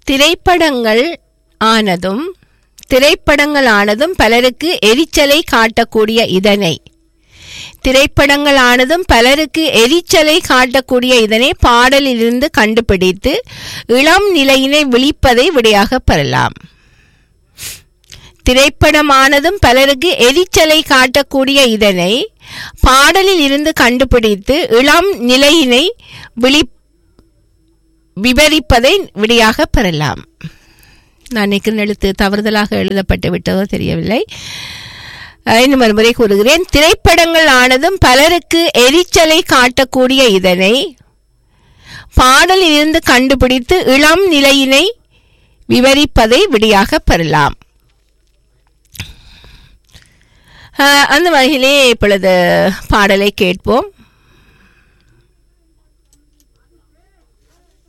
திரைப்படங்கள் ஆனதும் திரைப்படங்கள் ஆனதும் பலருக்கு எரிச்சலை காட்டக்கூடிய இதனை திரைப்படங்கள் ஆனதும் பலருக்கு எரிச்சலை காட்டக்கூடிய இதனை பாடலிலிருந்து கண்டுபிடித்து இளம் நிலையினை விழிப்பதை விடையாக பெறலாம் திரைப்படமானதும் பலருக்கு எரிச்சலை காட்டக்கூடிய இதனை பாடலில் இருந்து கண்டுபிடித்து இளம் நிலையினை விழி விவரிப்பதை விடையாக பெறலாம் நான் நிற்கிற எழுத்து தவறுதலாக எழுதப்பட்டு விட்டதோ தெரியவில்லை அஹ் இன்னும் ஒரு முறை கூறுகிறேன் திரைப்படங்கள் ஆனதும் பலருக்கு எரிச்சலை காட்டக்கூடிய இதனை பாடலில் இருந்து கண்டுபிடித்து இளம் நிலையினை விவரிப்பதை விடையாக பெறலாம் அஹ் அந்த வகையிலே இப்பொழுது பாடலை கேட்போம்